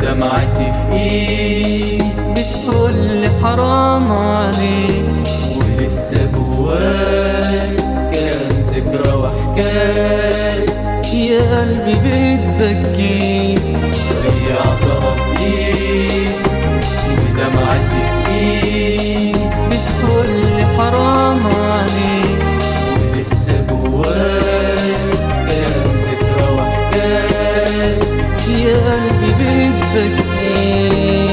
ودمعتي في ايد بتقول حرام عليك ولسه جواك كان ذكرى وحكاية يا قلبي بتبكي ضيعتها في ايد ودمعتي في ايد بتقول حرام عليك ولسه جواك كان ذكرى وحكاية يا قلبي بتبكي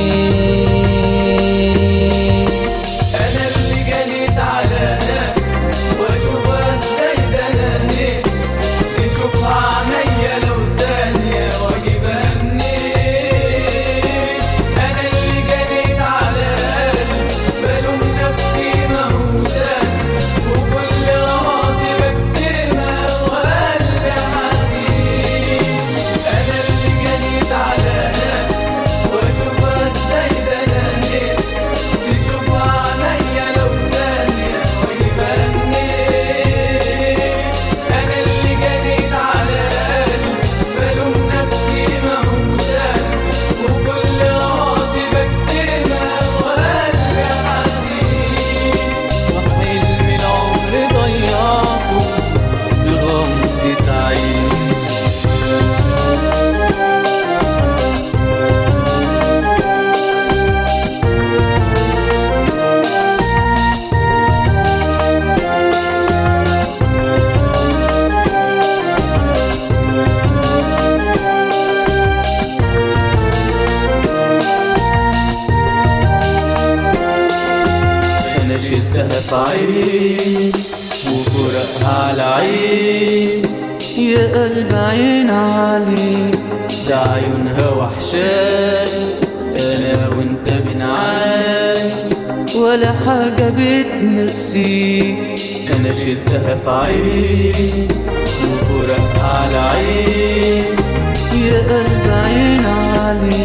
انا اللي جنيت على نفسي واشوفها ازاي ده انا نفسي تشوفها عينيا لو ثانية واجيبها منين انا اللي جنيت على قلبي بلوم نفسي مهووسة وكل غلطي بكتمها وقلبي حزين انا اللي جنيت على نفسي واشوفها ازاي ده انا نفسي تشوفها عينيا لو ثانية واجيبها منين انا اللي جنيت على قلبي بلوم نفسي مهووسة وكل غلطي بكتمها وقلبي حزين وحلم العمر ضيعته بغمضة عين انا شلتها في عين وفرقها على عين يا قلب عين عليك ده عيونها وحشاك انا وانت بنعاني ولا حاجة بتنسيك انا شلتها في عين وفرقها على عين يا قلب عين عليك